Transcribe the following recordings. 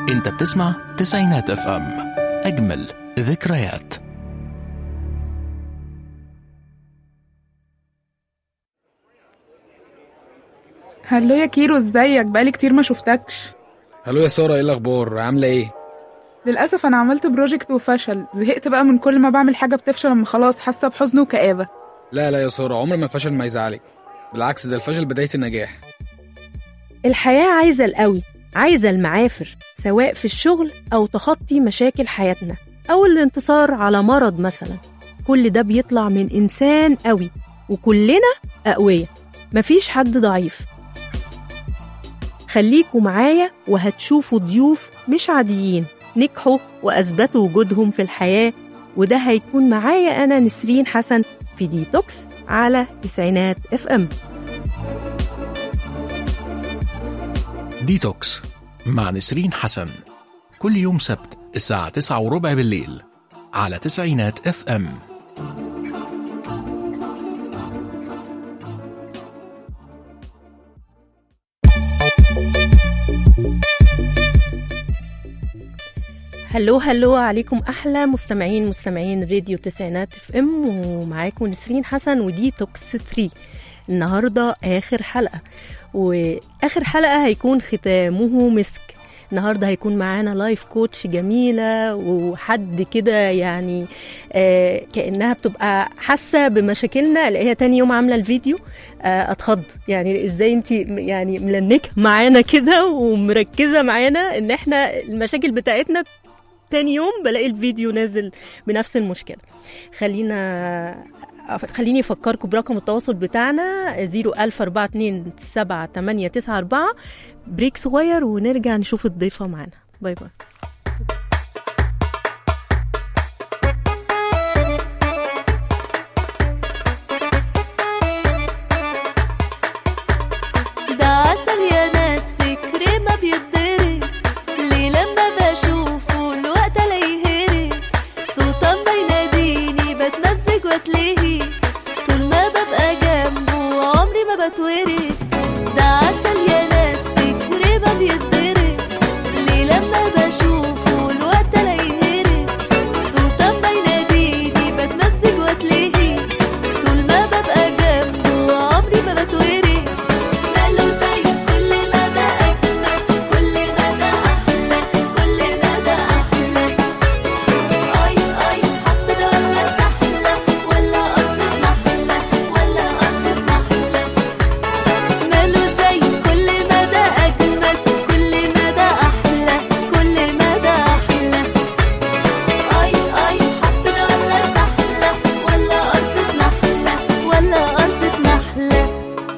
انت بتسمع تسعينات اف ام اجمل ذكريات هلو يا كيرو ازيك بقالي كتير ما شفتكش هلو يا سارة ايه الأخبار عاملة ايه؟ للأسف أنا عملت بروجكت وفشل زهقت بقى من كل ما بعمل حاجة بتفشل أما خلاص حاسة بحزن وكآبة لا لا يا سارة عمر ما فشل ما يزعلك بالعكس ده الفشل بداية النجاح الحياة عايزة القوي عايزة المعافر سواء في الشغل أو تخطي مشاكل حياتنا أو الانتصار على مرض مثلا كل ده بيطلع من إنسان قوي وكلنا أقوياء مفيش حد ضعيف خليكوا معايا وهتشوفوا ضيوف مش عاديين نجحوا وأثبتوا وجودهم في الحياة وده هيكون معايا أنا نسرين حسن في ديتوكس على تسعينات اف ام ديتوكس مع نسرين حسن كل يوم سبت الساعة تسعة وربع بالليل على تسعينات اف ام هلو هلو عليكم احلى مستمعين مستمعين راديو تسعينات اف ام ومعاكم نسرين حسن ودي توكس 3 النهارده اخر حلقه واخر حلقه هيكون ختامه مسك النهارده هيكون معانا لايف كوتش جميله وحد كده يعني آه كانها بتبقى حاسه بمشاكلنا الاقيها تاني يوم عامله الفيديو آه اتخض يعني ازاي انت يعني ملنكه معانا كده ومركزه معانا ان احنا المشاكل بتاعتنا تاني يوم بلاقي الفيديو نازل بنفس المشكله خلينا خليني افكركم برقم التواصل بتاعنا 004278994 بريك صغير ونرجع نشوف الضيفه معانا باي باي ده عسل يا ناس فكري ما بيتضرب ليه لما بشوفه الوقت لا يهرب صوتا بيناديني بتمزج واتلهي طول ما ببقى جنبه عمري ما بتورد ده عسل يا ناس فكري ما بيتضرب ليه لما بشوفه الوقت لا يهرب صوتا بيناديني بتمزج واتلهي طول ما ببقى جنبه عمري ما بتورد ماله زي كل مدى أجمل كل مدى أحلى كل مدى أحلى أي أي حب ده ولا سحلة ولا قصة محلة ولا قصة محلة ماله زي كل مدى أجمل كل مدى أحلى كل مدى أحلى أي أي حب ده ولا سحلة ولا قصة محلة ولا قصة محلة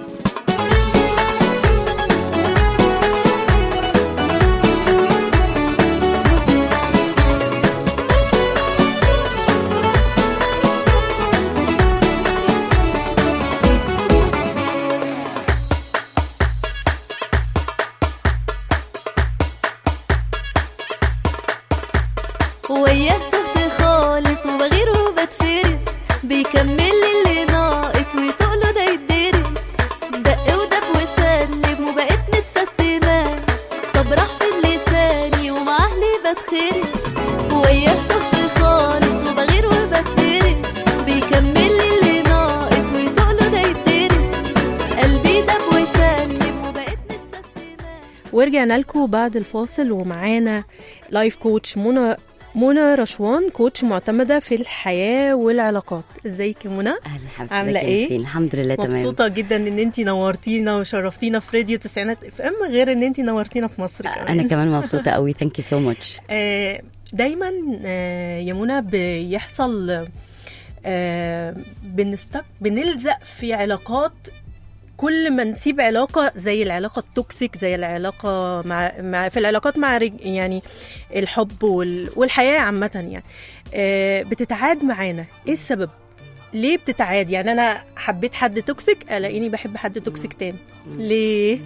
وياه تهت خالص وبغير وبتفرس بيكمل لي اللي ناقص وتقله ده يتدرس دق ودب وسلم وبقيت متسستمة طب راح في لساني ومعاه ليه بتخرس وياه تهت خالص وبغير وبتفرس بيكمل لي اللي ناقص وتقله ده يتدرس قلبي دب وسلم وبقيت متسستمة ورجعنا لكم بعد الفاصل ومعانا لايف كوتش منى منى رشوان كوتش معتمده في الحياه والعلاقات ازيك يا منى اهلا حبيبتي عاملة ازيك يا إيه؟ نسرين؟ الحمد لله تمام مبسوطه جدا ان انت نورتينا وشرفتينا في راديو تسعينات اف ام غير ان انت نورتينا في مصر كمان انا كمان مبسوطه قوي ثانك يو سو ماتش آه، دايما آه، يا منى بيحصل آه، بنستك بنلزق في علاقات كل ما نسيب علاقة زي العلاقة التوكسيك زي العلاقة مع, مع في العلاقات مع رج يعني الحب وال والحياة عامة يعني آه، بتتعاد معانا ايه السبب؟ ليه بتتعاد؟ يعني انا حبيت حد توكسيك الاقيني بحب حد توكسيك تاني ليه؟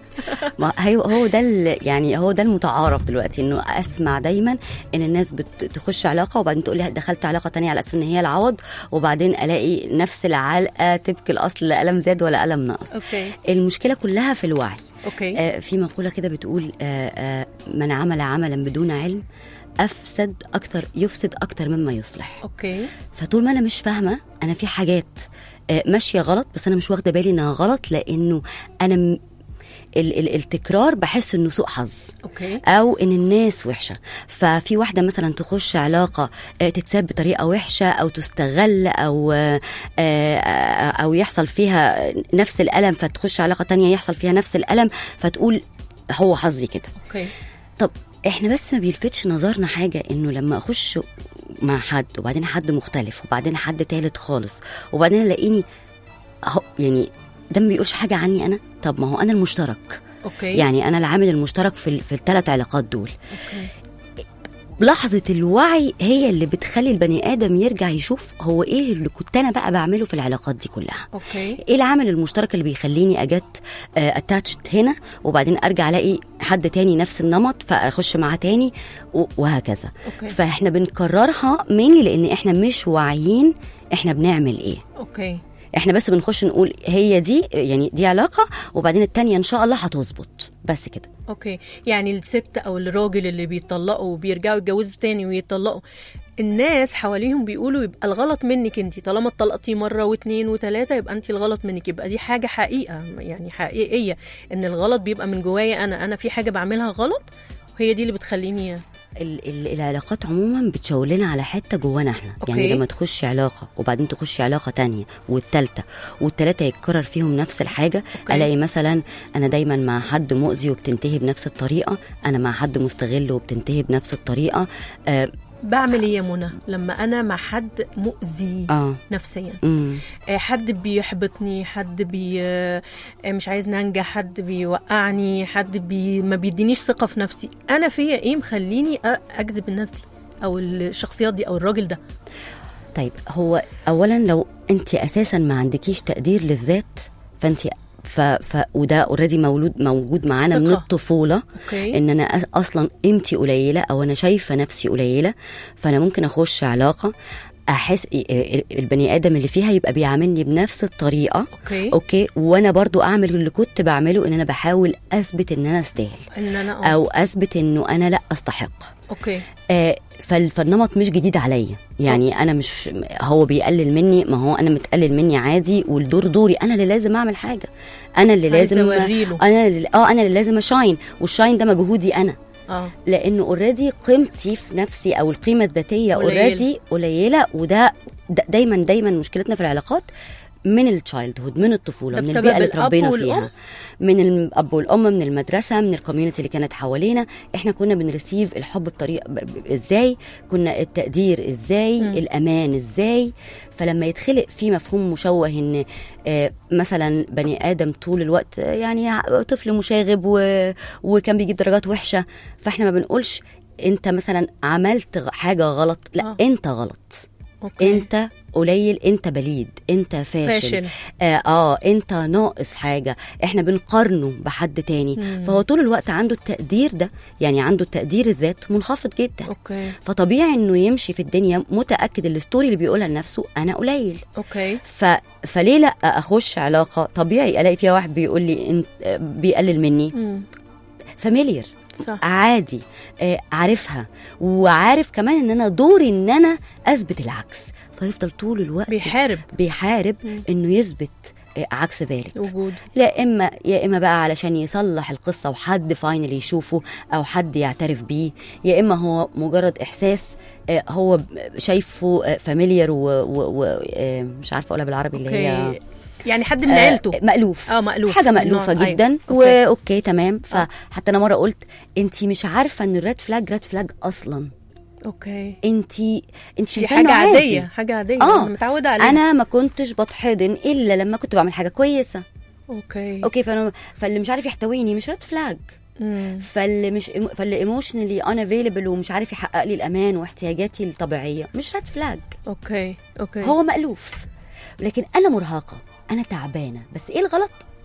ما هو هو ده ال- يعني هو ده المتعارف دلوقتي انه اسمع دايما ان الناس بتخش علاقه وبعدين تقول لي دخلت علاقه تانية على اساس ان هي العوض وبعدين الاقي نفس العلقه تبكي الاصل لا الم زاد ولا الم نقص اوكي المشكله كلها في الوعي اوكي آه في مقوله كده بتقول آه آه من عمل عملا بدون علم افسد اكتر يفسد اكتر مما يصلح اوكي فطول ما انا مش فاهمه انا في حاجات آه، ماشيه غلط بس انا مش واخده بالي انها غلط لانه انا م... ال- ال- التكرار بحس انه سوء حظ اوكي او ان الناس وحشه ففي واحده مثلا تخش علاقه آه، تتساب بطريقه وحشه او تستغل او آه، آه، او يحصل فيها نفس الالم فتخش علاقه تانية يحصل فيها نفس الالم فتقول هو حظي كده اوكي طب احنا بس ما بيلفتش نظرنا حاجه انه لما اخش مع حد وبعدين حد مختلف وبعدين حد تالت خالص وبعدين الاقيني اهو يعني ده ما بيقولش حاجه عني انا طب ما هو انا المشترك اوكي يعني انا العامل المشترك في ال- في الثلاث علاقات دول اوكي لحظة الوعي هي اللي بتخلي البني آدم يرجع يشوف هو إيه اللي كنت أنا بقى بعمله في العلاقات دي كلها اوكي ايه العامل المشترك اللي بيخليني اجت اتاتشد هنا وبعدين ارجع الاقي حد تاني نفس النمط فاخش معاه تاني و- وهكذا أوكي. فاحنا بنكررها مني لان احنا مش واعيين احنا بنعمل ايه اوكي احنا بس بنخش نقول هي دي يعني دي علاقه وبعدين التانية ان شاء الله هتظبط بس كده اوكي يعني الست او الراجل اللي بيطلقوا وبيرجعوا يتجوزوا تاني ويطلقوا الناس حواليهم بيقولوا يبقى الغلط منك انت طالما اتطلقتي مره واثنين وثلاثه يبقى انت الغلط منك يبقى دي حاجه حقيقه يعني حقيقيه ان الغلط بيبقى من جوايا انا انا في حاجه بعملها غلط وهي دي اللي بتخليني ال- ال- العلاقات عموما بتشاور لنا على حته جوانا احنا أوكي. يعني لما تخشي علاقه وبعدين تخشي علاقه تانية والتالتة والتلاته يتكرر فيهم نفس الحاجه أوكي. الاقي مثلا انا دايما مع حد مؤذي وبتنتهي بنفس الطريقه انا مع حد مستغل وبتنتهي بنفس الطريقه اه, بعمل ايه يا منى لما انا مع حد مؤذي آه. نفسيا مم. آه، حد بيحبطني حد بي آه، مش عايز ننجح حد بيوقعني حد بي ما بيدينيش ثقة في نفسي أنا فيا إيه مخليني أ- أجذب الناس دي أو الشخصيات دي أو الراجل ده طيب هو اولا لو انت اساسا ما عندكيش تقدير للذات فانت ف... ف... وده اوريدي مولود موجود معانا من ثقة. الطفوله أوكي. ان انا أس- اصلا قيمتي قليله او انا شايفه نفسي قليله فانا ممكن اخش علاقه احس البني ادم اللي فيها يبقى بيعاملني بنفس الطريقه أوكي. اوكي وانا برضو اعمل اللي كنت بعمله ان انا بحاول اثبت ان انا استاهل إن أنا أه. او اثبت انه انا لا استحق أوكي آه، فال- فالنمط مش جديد عليا يعني انا مش هو بيقلل مني ما هو انا متقلل مني عادي والدور دوري انا اللي لازم اعمل حاجه انا اللي عايزة لازم أوريله. انا اللي اه انا اللي لازم اشاين والشاين ده مجهودي انا أه لانه اوريدي قيمتي في نفسي او القيمه الذاتيه قليلة. اوريدي قليله وده دا دايما دايما مشكلتنا في العلاقات من التشايلد هود من الطفوله ده من بسبب البيئه اللي الأب اتربينا والأم؟ فيها من الاب والام من المدرسه من الكوميونتي اللي كانت حوالينا احنا كنا بنرسيف الحب بطريقه ب- ب- ازاي كنا التقدير ازاي مم. الامان ازاي فلما يتخلق في مفهوم مشوه ان آه، مثلا بني ادم طول الوقت آه، يعني ع- طفل مشاغب و... وكان بيجيب درجات وحشه فاحنا ما بنقولش انت مثلا عملت غ- حاجه غلط لا آه. انت غلط أوكي انت قليل انت بليد انت فاشل, فاشل. آه, اه انت ناقص حاجه احنا بنقارنه بحد تاني مم. فهو طول الوقت عنده التقدير ده يعني عنده التقدير الذات منخفض جدا أوكي فطبيعي انه يمشي في الدنيا متاكد الستوري اللي بيقولها لنفسه انا قليل أوكي ف... فليه لا اخش علاقه طبيعي الاقي فيها واحد بيقول لي انت آه، بيقلل مني مم. فاميليير صح عادي آه، عارفها وعارف كمان ان انا دوري ان انا اثبت العكس فيفضل طول الوقت بيحارب بيحارب مم. انه يثبت آه، عكس ذلك وجود لا اما يا اما بقى علشان يصلح القصه وحد فاينل يشوفه او حد يعترف بيه يا اما هو مجرد احساس آه، هو ب- شايفه فاميليار ومش عارفه اقولها بالعربي اللي هي أوكي يعني حد من آه، عيلته مألوف اه مألوف حاجه مألوفه نوع- جدا أيوة. أوكي. واوكي تمام فحتى انا مره قلت انت مش عارفه ان الريد فلاج ريد فلاج اصلا اوكي انت انت دي شايفاه حاجة إنه عادي. عادية حاجة عادية اه أنا متعودة عليها انا ما كنتش بتحضن الا لما كنت بعمل حاجه كويسه اوكي اوكي فانا فاللي مش عارف يحتويني مش ريد فلاج مم. فاللي مش فاللي ايموشنالي ان افيلبل ومش عارف يحقق لي الامان واحتياجاتي الطبيعيه مش ريد فلاج اوكي اوكي هو مألوف لكن انا مرهقه انا تعبانه بس ايه الغلط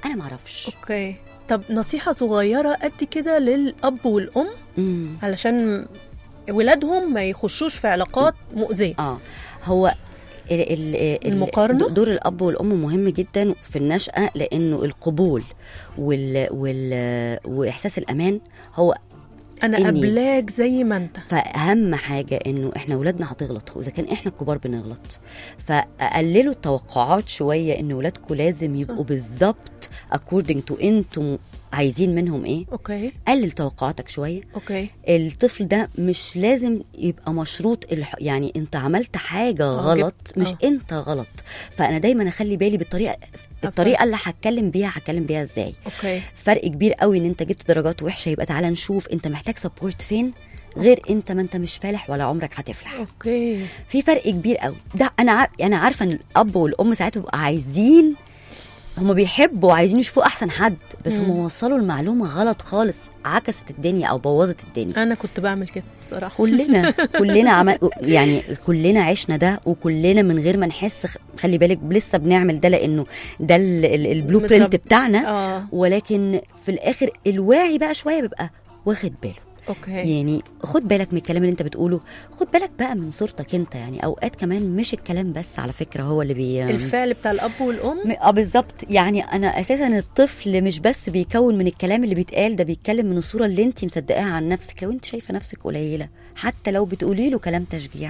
انا معرفش اوكي طب نصيحه صغيره قد كده للاب والام مم. علشان ولادهم ما يخشوش في علاقات مؤذيه اه هو ال- ال- ال- المقارنة؟ دور الاب والام مهم جدا في النشاه لانه القبول وال وال واحساس الامان هو انا النيد. قبلاك زي ما انت فاهم حاجه انه احنا ولادنا هتغلط واذا كان احنا الكبار بنغلط فقللوا التوقعات شويه ان ولادكم لازم يبقوا بالظبط according to انتم عايزين منهم ايه اوكي قلل توقعاتك شويه اوكي الطفل ده مش لازم يبقى مشروط الح... يعني انت عملت حاجه آه، غلط جبت- مش آه. انت غلط فانا دايما اخلي بالي بالطريقه الطريقه اللي هتكلم بيها هتكلم بيها ازاي اوكي فرق كبير قوي ان انت جبت درجات وحشه يبقى تعالى نشوف انت محتاج سبورت فين غير انت ما انت مش فالح ولا عمرك هتفلح اوكي في فرق كبير قوي ده انا عار... انا عارفه ان الاب والام ساعات بيبقوا عايزين هما بيحبوا وعايزين يشوفوا احسن حد بس هم وصلوا المعلومه غلط خالص عكست الدنيا او بوظت الدنيا انا كنت بعمل كده بصراحه كلنا كلنا عمل يعني كلنا عشنا ده وكلنا من غير ما نحس خ- خلي بالك لسه بنعمل ده لانه ده ال- ال- البلو برينت متربي. بتاعنا اه ولكن في الاخر الواعي بقى شويه بيبقى واخد باله اوكي يعني خد بالك من الكلام اللي انت بتقوله خد بالك بقى من صورتك انت يعني اوقات كمان مش الكلام بس على فكره هو اللي بي الفعل بتاع الاب والام م- اه بالظبط يعني انا اساسا الطفل مش بس بيكون من الكلام اللي بيتقال ده بيتكلم من الصوره اللي انت مصدقاها عن نفسك لو انت شايفه نفسك قليله حتى لو بتقولي له كلام تشجيع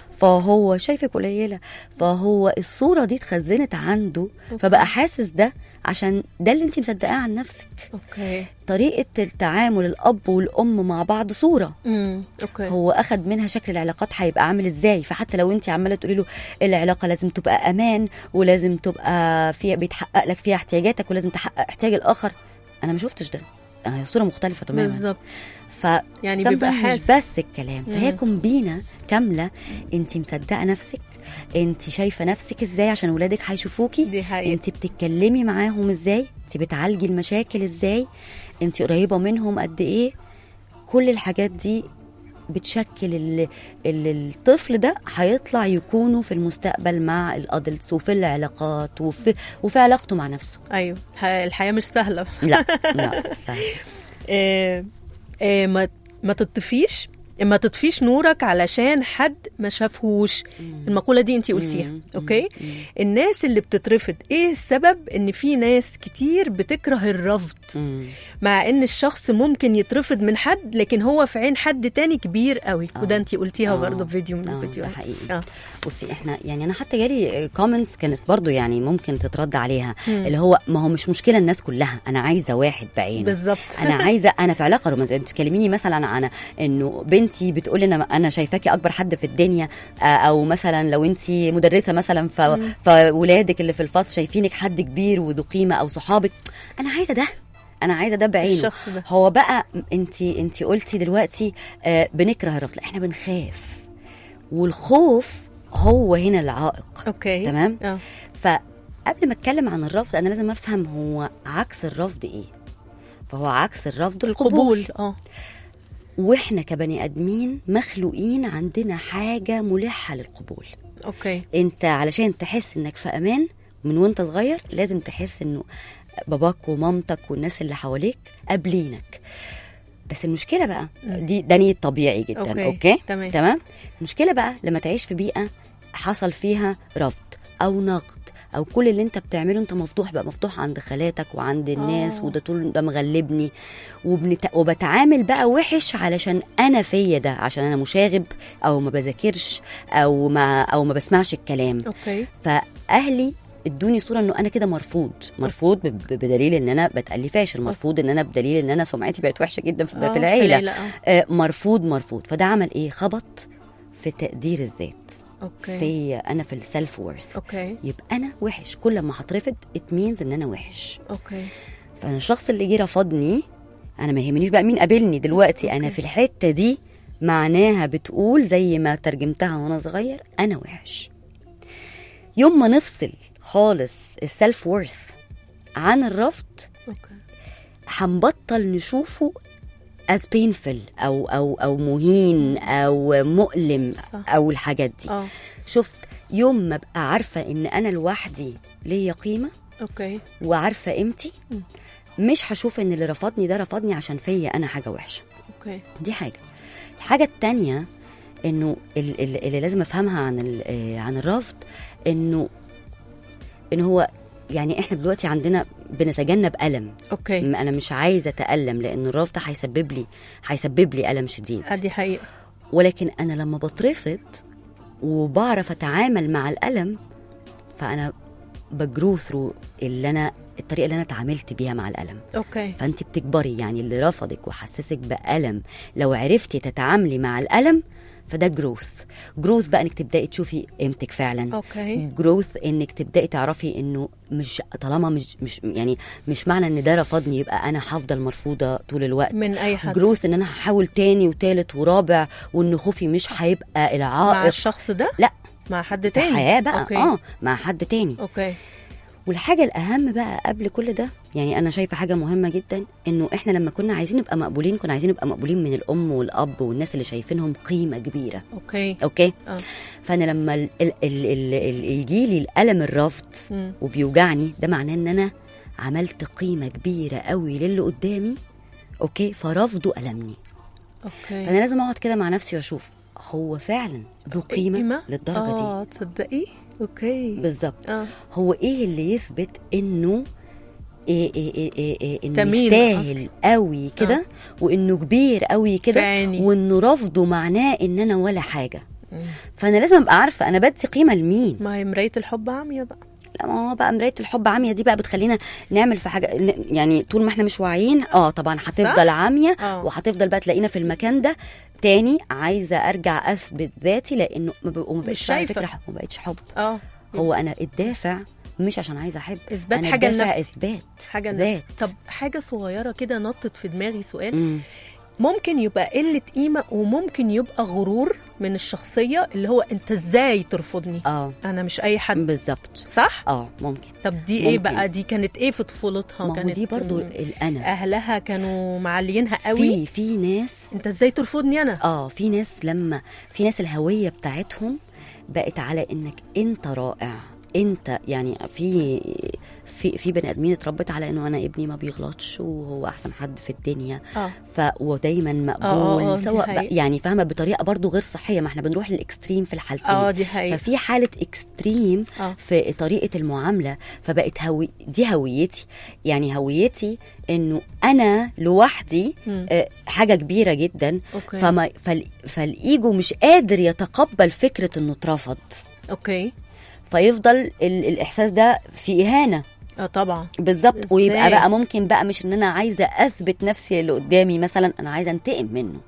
فهو شايفك قليله فهو الصوره دي اتخزنت عنده فبقى حاسس ده عشان ده اللي انت مصدقاه عن نفسك اوكي طريقه التعامل الاب والام مع بعض صوره امم اوكي هو اخد منها شكل العلاقات هيبقى عامل ازاي فحتى لو انت عماله تقولي له العلاقه لازم تبقى امان ولازم تبقى فيها بيتحقق لك فيها احتياجاتك ولازم تحقق احتياج الاخر انا ما شفتش ده آه، صوره مختلفه تماما بالظبط ف يعني sometimes بيبقى مش حاسس. بس الكلام فهي مم. كومبينه كامله انت مصدقه نفسك انت شايفه نفسك ازاي عشان ولادك هيشوفوكي دي حقيقة. انت بتتكلمي معاهم ازاي انت بتعالجي المشاكل ازاي انت قريبه منهم قد ايه كل الحاجات دي بتشكل ال- ال- الطفل ده هيطلع يكونوا في المستقبل مع الادلتس وفي العلاقات وفي وفي علاقته مع نفسه ايوه الح- الحياه مش سهله لا لا سهل. آه، آه، ما ما تطفيش ما تطفيش نورك علشان حد ما شافهوش المقوله دي انت قلتيها مم. اوكي الناس اللي بتترفض ايه السبب ان في ناس كتير بتكره الرفض مم. مع ان الشخص ممكن يترفض من حد لكن هو في عين حد تاني كبير قوي آه. وده انت قلتيها آه. برضه في فيديو من آه، الفيديوهات ده حقيقي اه بصي احنا يعني انا حتى جالي كومنتس كانت برضو يعني ممكن تترد عليها مم. اللي هو ما هو مش مشكله الناس كلها انا عايزه واحد بعينه بالظبط انا عايزه انا في علاقه رومانسيه بتكلميني مثلا عن انه بنتي بتقول انا انا شايفاكي اكبر حد في الدنيا آه، او مثلا لو انت مدرسه مثلا ف... فولادك اللي في الفصل شايفينك حد كبير وذو قيمه او صحابك انا عايزه ده انا عايزه ده بعينه الشخص ده. هو بقى انت انت قلتي دلوقتي آه بنكره الرفض لا احنا بنخاف والخوف هو هنا العائق اوكي تمام اه فقبل ما اتكلم عن الرفض انا لازم افهم هو عكس الرفض ايه فهو عكس الرفض القبول قبول اه واحنا كبني ادمين مخلوقين عندنا حاجه ملحه للقبول اوكي انت علشان تحس انك في امان من وانت صغير لازم تحس انه باباك ومامتك والناس اللي حواليك قابلينك بس المشكله بقى دي ده نية طبيعي جدا أوكي، اوكي, أوكي؟ تمام. تمام المشكله بقى لما تعيش في بيئه حصل فيها رفض او نقد او كل اللي انت بتعمله انت مفضوح بقى مفضوح عند خالاتك وعند الناس آه. وده طول ده مغلبني وبنت... وبتعامل بقى وحش علشان انا فيا ده عشان انا مشاغب او ما بذاكرش او ما او ما بسمعش الكلام اوكي فاهلي ادوني صوره انه انا كده مرفوض مرفوض ب- ب- بدليل ان انا بتقلي فاشل مرفوض ان انا بدليل ان انا سمعتي بقت وحشه جدا في, آه، في العيله العيلة، آه. آه مرفوض مرفوض فده عمل ايه خبط في تقدير الذات اوكي في انا في السيلف وورث اوكي يبقى انا وحش كل ما هترفض ات مينز ان انا وحش اوكي فانا الشخص اللي جه رفضني انا ما يهمنيش بقى مين قابلني دلوقتي انا في الحته دي معناها بتقول زي ما ترجمتها وانا صغير انا وحش يوم ما نفصل خالص السيلف وورث عن الرفض اوكي هنبطل نشوفه as painful او او او مهين او مؤلم صح. او الحاجات دي اه شفت يوم ما ابقى عارفه ان انا لوحدي ليا قيمه اوكي وعارفه قيمتي مش هشوف ان اللي رفضني ده رفضني عشان فيا انا حاجه وحشه اوكي دي حاجه الحاجه التانية انه ال- ال- اللي لازم افهمها عن ال- آه، عن الرفض انه ان هو يعني احنا دلوقتي عندنا بنتجنب الم اوكي م- انا مش عايزه اتالم لان الرفض هيسبب لي هيسبب لي الم شديد آه، دي حقيقه ولكن انا لما بترفض وبعرف اتعامل مع الالم فانا بجرو ثرو اللي انا الطريقه اللي انا اتعاملت بيها مع الالم اوكي فانت بتكبري يعني اللي رفضك وحسسك بالم لو عرفتي تتعاملي مع الالم فده جروث جروث بقى انك تبداي تشوفي قيمتك فعلا اوكي جروث انك تبداي تعرفي انه مش طالما مش مش يعني مش معنى ان ده رفضني يبقى انا هفضل مرفوضه طول الوقت من اي حد جروث ان انا هحاول تاني وتالت ورابع وان خوفي مش هيبقى مع العائق الشخص ده لا مع حد في تاني الحياه بقى اوكي اه مع حد تاني اوكي والحاجة الأهم بقى قبل كل ده يعني أنا شايفة حاجة مهمة جدا إنه إحنا لما كنا عايزين نبقى مقبولين كنا عايزين نبقى مقبولين من الأم والأب والناس اللي شايفينهم قيمة كبيرة اوكي أوكي اه فأنا لما ال ال ال ال ال يجي لي الألم الرفض مم. وبيوجعني ده معناه إن أنا عملت قيمة كبيرة قوي للي قدامي أوكي فرفضه ألمني اوكي فأنا لازم أقعد كده مع نفسي وأشوف هو فعلا ذو قيمة للدرجة دي اه تصدقي اوكي بالظبط اه هو ايه اللي يثبت انه إيه إيه إيه إيه إيه انه تميل يستاهل قوي كده آه. وانه كبير قوي كده فعيني. وانه رفضه معناه ان انا ولا حاجه فانا لازم ابقى عارفه انا بدي قيمه لمين ما هي مرايه الحب عاميه بقى لا ما هو بقى مرايه الحب عاميه دي بقى بتخلينا نعمل في حاجه ن- يعني طول ما احنا مش واعيين اه طبعا هتفضل عاميه آه. وهتفضل بقى تلاقينا في المكان ده تاني عايزه ارجع اثبت ذاتي لانه ما ب- وما بقتش على شايفة. فكره حب- ما بقتش حب اه هو انا الدافع مش عشان عايزه احب إثبات أنا حاجة الدافع لنفسي. اثبات حاجه ذات طب حاجه صغيره كده نطت في دماغي سؤال مم. ممكن يبقى قله قيمه وممكن يبقى غرور من الشخصيه اللي هو انت ازاي ترفضني اه انا مش اي حد بالظبط صح اه ممكن طب دي ايه ممكن. بقى دي كانت ايه في طفولتها ما هو كانت دي برضو الانا اهلها كانوا معليينها قوي في في ناس انت ازاي ترفضني انا اه في ناس لما في ناس الهويه بتاعتهم بقت على انك انت رائع انت يعني في في في بني ادمين اتربت على انه انا ابني ما بيغلطش وهو احسن حد في الدنيا اه ف ودايما آه، آه، مقبول آه، دي سواء بقى حقيقة. يعني فاهمه بطريقه برضو غير صحيه ما احنا بنروح للاكستريم في الحالتين اه دي حقيقه ففي حالة اكستريم آه. في طريقة المعاملة فبقت هوي دي هويتي يعني هويتي انه انا لوحدي مم. آه، حاجة كبيرة جدا أوكي. فما فال فالايجو مش قادر يتقبل فكرة انه اترفض اوكي فيفضل ال الاحساس ده في اهانة اه طبعا بالظبط إزاي؟ ويبقى بقى ممكن بقى مش ان انا عايزة اثبت نفسي اللي قدامي مثلا انا عايزة انتقم منه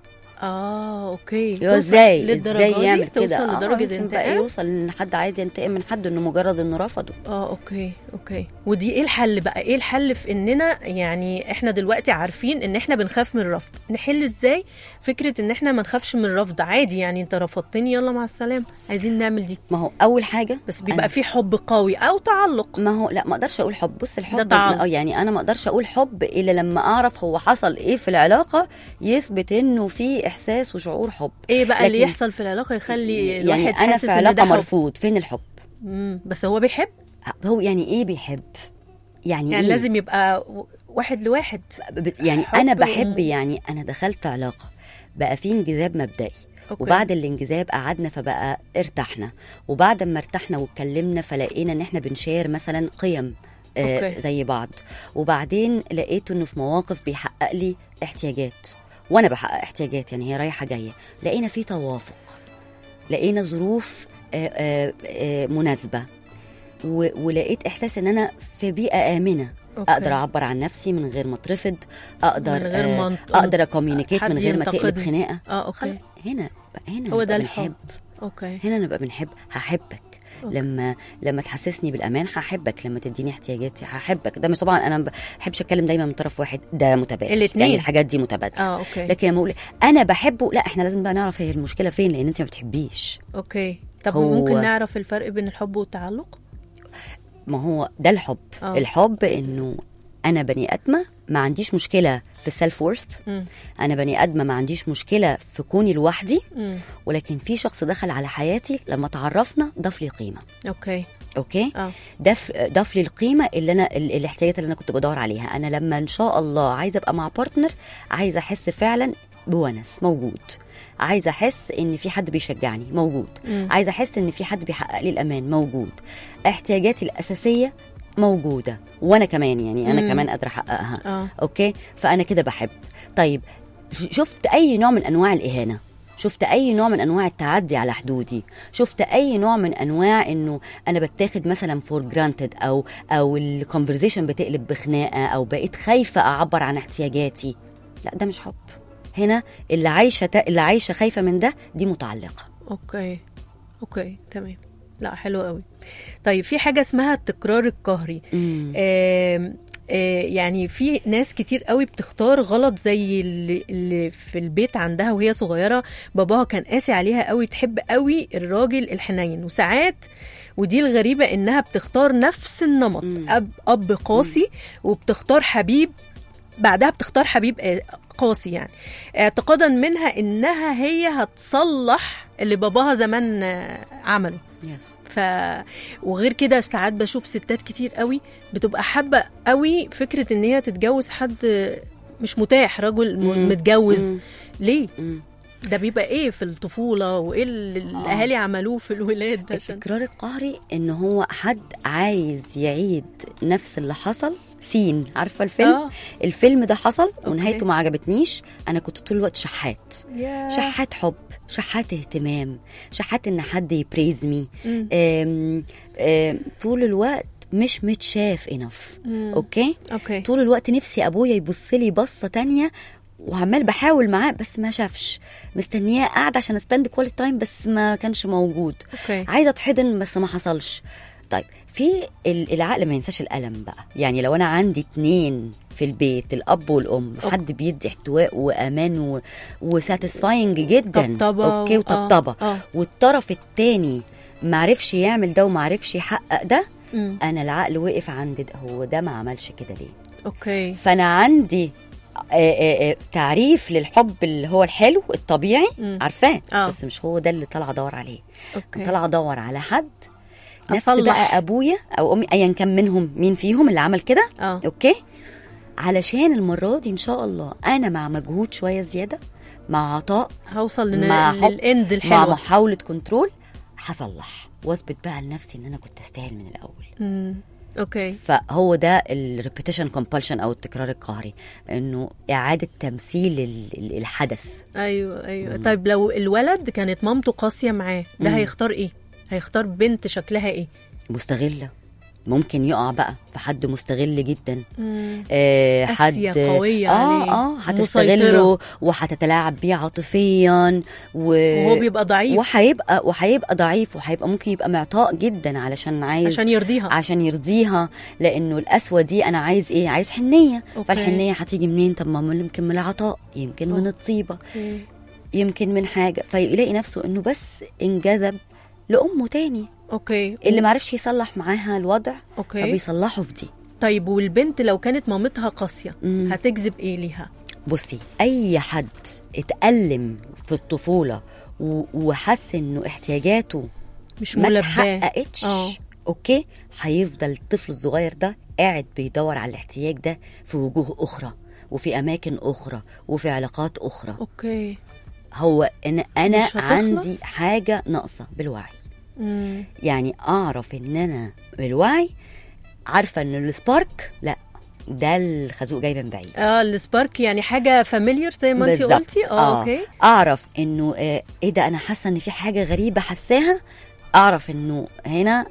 اه اوكي يا توصل ازاي للدرجة ازاي دي؟ يعمل توصل كده آه، لدرجه ممكن بقى انتقام يوصل ان حد عايز ينتقم من حد انه مجرد انه رفضه اه اوكي اوكي ودي ايه الحل بقى ايه الحل في اننا يعني احنا دلوقتي عارفين ان احنا بنخاف من الرفض نحل ازاي فكره ان احنا ما نخافش من الرفض عادي يعني انت رفضتني يلا مع السلامه عايزين نعمل دي ما هو اول حاجه بس أنا- بيبقى في حب قوي او تعلق ما هو لا ما اقدرش اقول حب بص الحب تعلق. اه يعني انا ما اقدرش اقول حب الا لما اعرف هو حصل ايه في العلاقه يثبت انه في احساس وشعور حب ايه بقى اللي لكن- يحصل في العلاقه يخلي يعني الواحد انا حاسس في إن ده علاقه حب؟ مرفوض فين الحب مم، بس هو بيحب هو يعني ايه بيحب يعني, يعني إيه؟ لازم يبقى و- واحد لواحد ب- يعني حب انا و- بحب يعني انا دخلت علاقه بقى في انجذاب مبدئي أوكي. وبعد الانجذاب قعدنا فبقى ارتحنا وبعد ما ارتحنا واتكلمنا فلقينا ان احنا بنشير مثلا قيم آه أوكي. زي بعض وبعدين لقيته انه في مواقف بيحقق لي احتياجات وانا بحقق احتياجات يعني هي رايحه جايه لقينا في توافق لقينا ظروف آه آه آه مناسبه و- ولقيت احساس ان انا في بيئه امنه أوكي. اقدر اعبر عن نفسي من غير ما اترفض اقدر من غير آه، ما انت- اقدر اكوميونيكيت حد من غير ما تقلب ينتقدني. خناقه اه اوكي خلاص، هنا هنا هو نبقى ده بنحب الحب اوكي هنا نبقى بنحب هحبك أوكي. لما لما تحسسني بالامان هحبك لما تديني احتياجاتي هحبك ده مش طبعا انا ما بحبش اتكلم دايما من طرف واحد ده متبادل الاتنين. يعني الحاجات دي متبادله اه اوكي لكن لما اقول انا بحبه لا احنا لازم بقى نعرف هي المشكله فين لان انت ما بتحبيش اوكي طب هو- ممكن نعرف الفرق بين الحب والتعلق ما هو ده الحب آه. الحب انه انا بني ادمه ما عنديش مشكله في السيلف وورث مم. انا بني ادمه ما عنديش مشكله في كوني لوحدي مم. ولكن في شخص دخل على حياتي لما تعرفنا ضاف لي قيمه اوكي اوكي اه ضاف ضاف لي القيمه اللي انا ال- الاحتياجات اللي انا كنت بدور عليها انا لما ان شاء الله عايزه ابقى مع بارتنر عايزه احس فعلا بونس موجود عايزه احس ان في حد بيشجعني موجود عايزه احس ان في حد بيحقق لي الامان موجود احتياجاتي الاساسيه موجوده وانا كمان يعني انا مم. كمان قادره احققها اه اوكي فانا كده بحب طيب ش- شفت اي نوع من انواع الاهانه شفت اي نوع من انواع التعدي على حدودي شفت اي نوع من انواع انه انا بتاخد مثلا فور جرانتد او او الكونفرزيشن بتقلب بخناقه او بقيت خايفه اعبر عن احتياجاتي لا ده مش حب هنا اللي عايشه تا- اللي عايشه خايفه من ده دي متعلقه اوكي اوكي تمام لا حلو قوي طيب في حاجه اسمها التكرار القهري مم. آم، آه، يعني في ناس كتير قوي بتختار غلط زي اللي, اللي في البيت عندها وهي صغيره باباها كان قاسي عليها قوي تحب قوي الراجل الحنين وساعات ودي الغريبه انها بتختار نفس النمط مم. اب اب قاسي وبتختار حبيب بعدها بتختار حبيب آه، قاسي يعني اعتقادا منها انها هي هتصلح اللي باباها زمان آه، عمله يس ف وغير كده ساعات بشوف ستات كتير قوي بتبقى حابه قوي فكره ان هي تتجوز حد مش متاح رجل م- مم. متجوز مم. ليه مم. ده بيبقى ايه في الطفوله وايه اللي الاهالي عملوه في الولاد عشان التكرار القهري ان هو حد عايز يعيد نفس اللي حصل سين عارفه الفيلم آه. الفيلم ده حصل أوكي. ونهايته ما عجبتنيش انا كنت طول الوقت شحات ياه. شحات حب شحات اهتمام شحات ان حد يبريز مي مم. آم، آم، طول الوقت مش متشاف انف مم. اوكي اوكي طول الوقت نفسي ابويا يبص لي بصه تانية وعمال بحاول معاه بس ما شافش مستنياه قاعد عشان اسبند كواليتي تايم بس ما كانش موجود اوكي عايزه اتحضن بس ما حصلش طيب في ال- العقل ما ينساش الالم بقى يعني لو انا عندي اتنين في البيت الاب والام أوكي. حد بيدي احتواء وامان و... وساتيسفاينج جدا طبطبة اوكي و- وطبطبه آه، آه. والطرف التاني معرفش يعمل ده ومعرفش يحقق ده مم. انا العقل وقف عند ده هو ده ما عملش كده ليه اوكي فانا عندي آه، آه، آه، تعريف للحب اللي هو الحلو الطبيعي مم. عارفاه آه. بس مش هو ده اللي طالعه ادور عليه اوكي طالعه ادور على حد نفس أصلح. بقى ابويا او امي ايا كان منهم مين فيهم اللي عمل كده اه اوكي علشان المره دي ان شاء الله انا مع مجهود شويه زياده مع عطاء هوصل لن... مع حب، للاند مع الحلوه محاوله كنترول هصلح واثبت بقى لنفسي ان انا كنت استاهل من الاول مم. اوكي فهو ده الريبيتيشن كومبالشن او التكرار القهري انه اعاده تمثيل ال- ال- الحدث ايوه ايوه طيب لو الولد كانت مامته قاسيه معاه ده مم. هيختار ايه هيختار بنت شكلها ايه مستغله ممكن يقع بقى في حد مستغل جدا مم. آه قاسية، حد قوية اه عليه، اه مسيطرة. هتستغله وهتتلاعب بيه عاطفيا و... وهو بيبقى ضعيف وهيبقى وهيبقى ضعيف وهيبقى ممكن يبقى معطاء جدا علشان عايز عشان يرضيها عشان يرضيها لانه القسوه دي انا عايز ايه عايز حنيه أوكي. فالحنيه هتيجي منين طب ما يمكن من العطاء يمكن من أوه. الطيبه أوكي. يمكن من حاجه فيلاقي نفسه انه بس انجذب لامه تاني اوكي اللي معرفش يصلح معاها الوضع اوكي فبيصلحه في دي طيب والبنت لو كانت مامتها قاسيه مم. هتجذب ايه ليها بصي اي حد اتألم في الطفوله و- وحس انه احتياجاته مش ما ملباه اتحققتش اه اوكي هيفضل الطفل الصغير ده قاعد بيدور على الاحتياج ده في وجوه اخرى وفي اماكن اخرى وفي علاقات اخرى اوكي هو انا انا مش هتخلص؟ عندي حاجه ناقصه بالوعي مم. يعني اعرف ان انا بالوعي عارفه ان السبارك لا ده الخازوق جاي من بعيد اه السبارك يعني حاجه فاميليار زي ما انت بالظبط. قلتي اه اوكي اعرف انه آه ايه ده انا حاسه ان في حاجه غريبه حساها اعرف انه هنا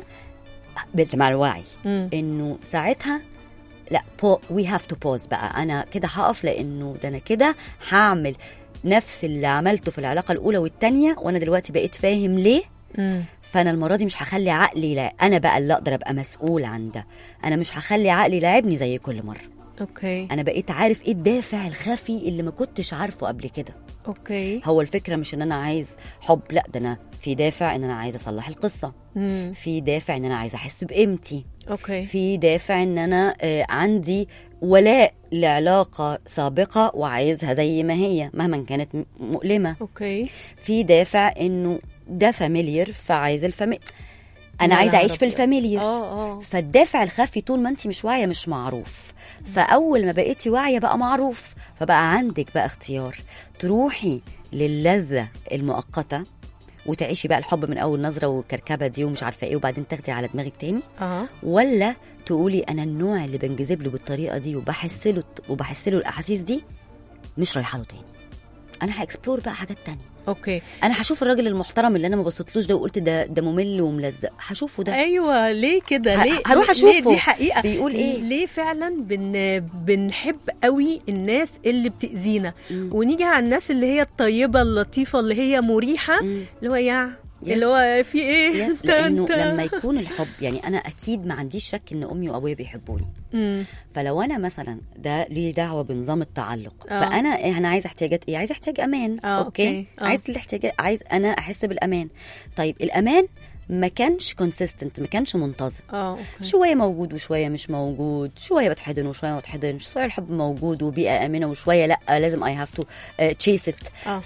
بت- مع الوعي مم. انه ساعتها لا وي هاف تو بوز بقى انا كده هقف لانه ده انا كده هعمل نفس اللي عملته في العلاقه الاولى والثانيه وانا دلوقتي بقيت فاهم ليه مم. فانا المره دي مش هخلي عقلي لا انا بقى اللي اقدر ابقى مسؤول عن ده انا مش هخلي عقلي يلاعبني زي كل مره اوكي انا بقيت عارف ايه الدافع الخفي اللي ما كنتش عارفه قبل كده اوكي هو الفكره مش ان انا عايز حب لا ده انا في دافع ان انا عايز اصلح القصه مم. في دافع ان انا عايز احس بقيمتي اوكي في دافع ان انا آه، عندي ولاء لعلاقه سابقه وعايزها زي ما هي مهما كانت م- مؤلمه اوكي في دافع انه ده فاميليير فعايز الفاميلي انا يا عايزه اعيش في ربي. الفاميليا اه اه فالدافع الخفي طول ما انت مش واعيه مش معروف فاول ما بقيتي واعيه بقى معروف فبقى عندك بقى اختيار تروحي للذه المؤقته وتعيشي بقى الحب من اول نظره والكركبه دي ومش عارفه ايه وبعدين تاخدي على دماغك تاني اه ولا تقولي انا النوع اللي بنجذب له بالطريقه دي وبحس له وبحس له الاحاسيس دي مش رايحه له تاني انا هاكسبلور بقى حاجات تانية اوكي انا هشوف الراجل المحترم اللي انا ما بصيتلوش ده وقلت ده ده ممل وملزق هشوفه ده ايوه ليه كده ه- ليه هروح ليه- أشوفه. دي حقيقه بيقول إيه؟ ليه فعلا بن بنحب قوي الناس اللي بتاذينا ونيجي على الناس اللي هي الطيبه اللطيفه اللي هي مريحه مم. اللي هو يا Yes. اللي هو في ايه يس انت لانه انت لما يكون الحب يعني انا اكيد ما عنديش شك ان امي وابويا بيحبوني مم. فلو انا مثلا ده ليه دعوه بنظام التعلق آه. فانا انا عايزه احتياجات ايه عايزه احتياج امان آه، أوكي. آه. عايز الاحتياج عايز انا احس بالامان طيب الامان ما كانش كونسيستنت ما كانش منتظم اه اوكي شويه موجود وشويه مش موجود شويه بتحضن وشويه ما بتحضنش شويه الحب موجود وبيئه امنه وشويه لا لازم اي هاف تو تشيس ات آه.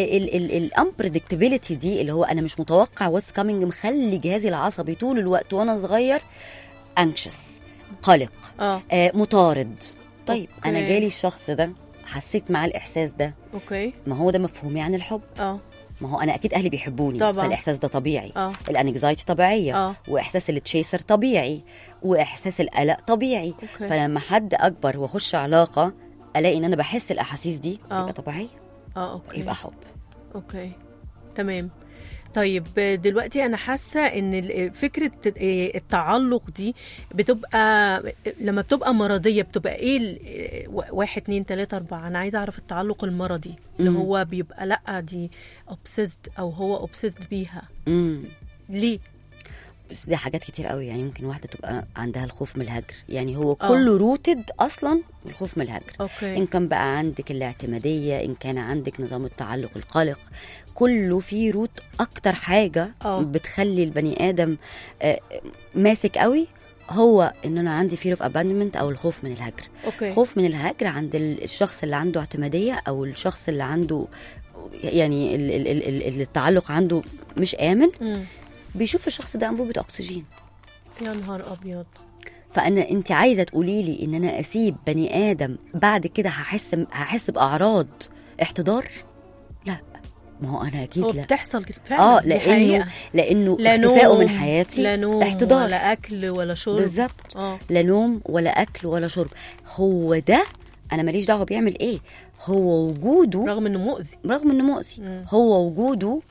فالامبريدكتبيليتي دي اللي هو انا مش متوقع واتس كامينج مخلي جهازي العصبي طول الوقت وانا صغير انكشس قلق اه آه مطارد طيب أوكي. انا جالي الشخص ده حسيت معاه الاحساس ده اوكي ما هو ده مفهومي عن الحب اه ما هو انا اكيد اهلي بيحبوني طبعاً. فالاحساس ده طبيعي آه. الانكزايتي طبيعيه آه. واحساس التشيسر طبيعي واحساس القلق طبيعي أوكي. فلما حد اكبر واخش علاقه الاقي ان انا بحس الاحاسيس دي آه. يبقى طبيعيه اه اوكي يبقى حب اوكي تمام طيب دلوقتي انا حاسه ان ال- فكره التعلق دي بتبقى لما بتبقى مرضيه بتبقى ايه ال- واحد اتنين تلاته اربعه انا عايزه اعرف التعلق المرضي اللي مم. هو بيبقى لا دي obsessed او هو obsessed بيها امم ليه بس دي حاجات كتير قوي يعني ممكن واحده تبقى عندها الخوف من الهجر يعني هو آه. كله روتد اصلا الخوف من الهجر اوكي ان كان بقى عندك الاعتماديه ان كان عندك نظام التعلق القلق كله فيه روت اكتر حاجه آه. بتخلي البني ادم آه، ماسك قوي هو ان انا عندي fear of abandonment او الخوف من الهجر اوكي خوف من الهجر عند ال- الشخص اللي عنده اعتماديه او الشخص اللي عنده يعني ال- ال- ال- ال- التعلق عنده مش امن مم. بيشوف الشخص ده انبوبه اكسجين يا نهار ابيض فانا انت عايزه تقولي لي ان انا اسيب بني ادم بعد كده هحس هحس باعراض احتضار لا ما هو انا اكيد هو لا بتحصل فعلا اه دي لانه حقيقة. لانه لا اختفائه نوم من حياتي لا نوم احتضار ولا اكل ولا شرب بالظبط اه لا نوم ولا اكل ولا شرب هو ده انا ماليش دعوه بيعمل ايه هو وجوده رغم انه مؤذي رغم انه مؤذي مم. هو وجوده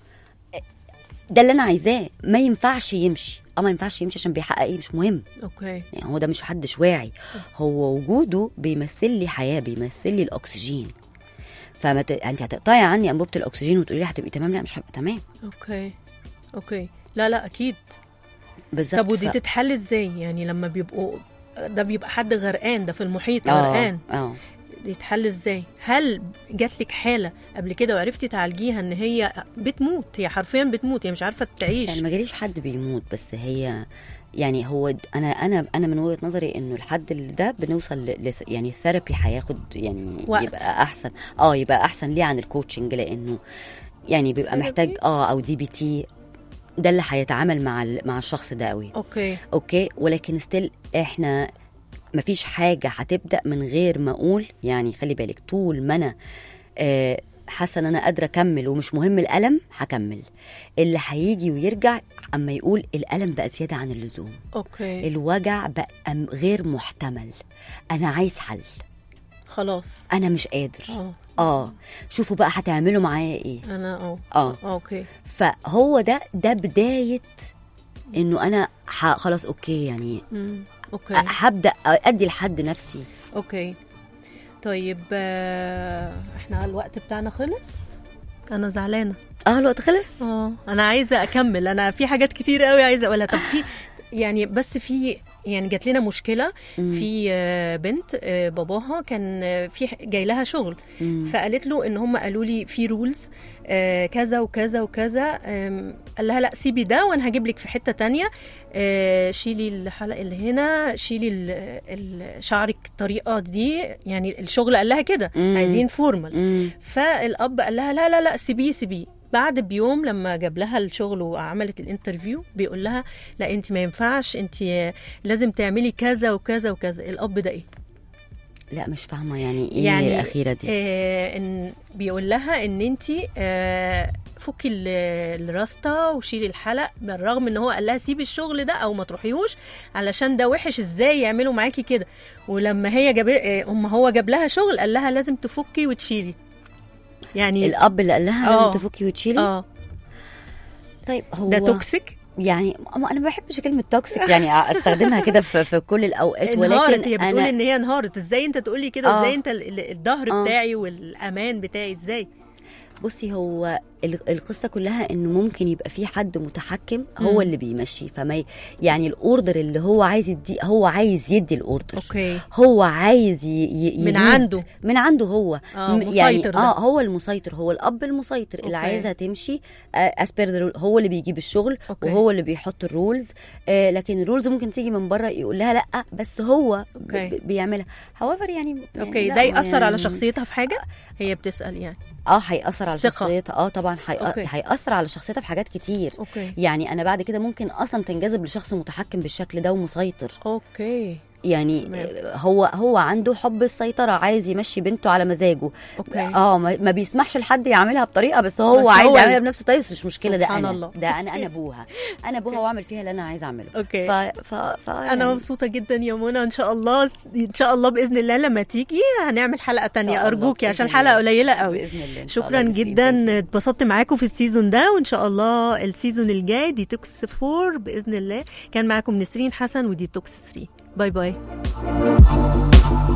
ده اللي انا عايزاه ما ينفعش يمشي اه ما ينفعش يمشي عشان بيحقق ايه مش مهم اوكي يعني هو ده مش حدش واعي هو وجوده بيمثل لي حياه بيمثل لي الاكسجين فما ت... انت هتقطعي عني انبوبه الاكسجين وتقولي لي هتبقي تمام لا مش هبقى تمام اوكي اوكي لا لا اكيد بالظبط طب ودي ف- تتحل ازاي يعني لما بيبقوا ده بيبقى حد غرقان ده في المحيط اه غرقان اه دي تتحل ازاي هل جات لك حاله قبل كده وعرفتي تعالجيها ان هي بتموت هي حرفيا بتموت هي مش عارفه تعيش يعني ما جاليش حد بيموت بس هي يعني هو د- انا انا انا من وجهه نظري انه الحد اللي ده بنوصل ل... ل- يعني الثيرابي هياخد يعني وقت. يبقى احسن اه يبقى احسن ليه عن الكوتشنج لانه يعني بيبقى محتاج اه او دي بي تي ده اللي هيتعامل مع ال... مع الشخص ده قوي اوكي اوكي ولكن ستيل احنا مفيش حاجه هتبدا من غير ما اقول يعني خلي بالك طول ما انا آه، حاسه ان انا قادره اكمل ومش مهم الالم هكمل اللي هيجي ويرجع اما يقول الالم بقى زياده عن اللزوم اوكي الوجع بقى م- غير محتمل انا عايز حل خلاص انا مش قادر اه اه شوفوا بقى هتعملوا معايا ايه انا اه اه اوكي فهو ده ده بدايه انه انا ح- خلاص اوكي يعني مم. اوكي هبدا ادي لحد نفسي اوكي طيب آه، احنا الوقت بتاعنا خلص انا زعلانه اه الوقت خلص اه انا عايزه اكمل انا في حاجات كتير قوي عايزه اقولها طب في يعني بس في يعني جات لنا مشكله في آه، بنت آه، باباها كان آه، في ح- جاي لها شغل مم. فقالت له ان هم قالوا لي في رولز كذا وكذا وكذا آم، قال لها لا سيبي ده وانا هجيب لك في حته تانية آه، شيلي الحلق اللي هنا شيلي ال- ال- شعرك الطريقه دي يعني الشغل قال لها كده مم. عايزين فورمال مم. فالاب قال لها لا لا لا سيبيه سيبيه بعد بيوم لما جاب لها الشغل وعملت الانترفيو بيقول لها لا انت ما ينفعش انت لازم تعملي كذا وكذا وكذا الاب ده ايه لا مش فاهمه يعني ايه يعني الاخيره دي آه ان بيقول لها ان انت آه فكي ال- الراسطه وشيلي الحلق بالرغم ان هو قال لها سيبي الشغل ده او ما تروحيهوش علشان ده وحش ازاي يعملوا معاكي كده ولما هي جاب آه، اما هو جاب لها شغل قال لها لازم تفكي وتشيلي يعني الاب اللي قال لها آه. لازم تفكي وتشيلي اه طيب هو ده توكسيك يعني ما انا ما بحبش كلمه توكسيك يعني استخدمها كده في, في كل الاوقات انهارت ولكن هي بتقول انا ان هي انهارت ازاي انت تقولي كده آه. ازاي انت ال- ال- الظهر آه. بتاعي والامان بتاعي ازاي بصي هو ال- القصه كلها انه ممكن يبقى في حد متحكم هو مم. اللي بيمشي فما ي- يعني الاوردر اللي هو عايز يدي هو عايز يدي الاوردر اوكي هو عايز ي... ي... من يليد. عنده. من عنده هو آه، م- يعني مسيطر ده. اه هو المسيطر هو الاب المسيطر اللي أوكي. عايزها تمشي اسبير هو اللي بيجيب الشغل أوكي. وهو اللي بيحط الرولز آه لكن الرولز ممكن تيجي من بره يقول لها لا بس هو ب- أوكي. ب- بيعملها however يعني اوكي يعني ده لا، ياثر يعني على شخصيتها في حاجه هي بتسال يعني اه هيأثر على ثقة. شخصيتها اه طبعا هيأ- أوكي. هيأثر على شخصيتها في حاجات كتير اوكي يعني انا بعد كده ممكن اصلا تنجذب لشخص متحكم بالشكل ده ومسيطر اوكي يعني تمام. هو هو عنده حب السيطره عايز يمشي بنته على مزاجه اوكي اه ما ما بيسمحش لحد يعملها بطريقه بس هو بس عايز هو يعملها ال- بنفس الطريقه بس مش مشكله ده سبحان انا الله. ده انا انا ابوها انا ابوها واعمل فيها اللي انا عايزه اعمله أوكي. ف ف, ف انا يعني مبسوطه جدا يا منى ان شاء الله ان شاء الله باذن الله لما تيجي هنعمل حلقه إن تانية شاء الله، ارجوكي عشان بإذن الحلقه الله. قليله قوي باذن الله إن شاء شكرا الله يسلمك. جدا اتبسطت معاكم في السيزون ده وان شاء الله السيزون الجاي ديتوكس 4 باذن الله كان معاكم نسرين حسن وديتوكس 3 باي باي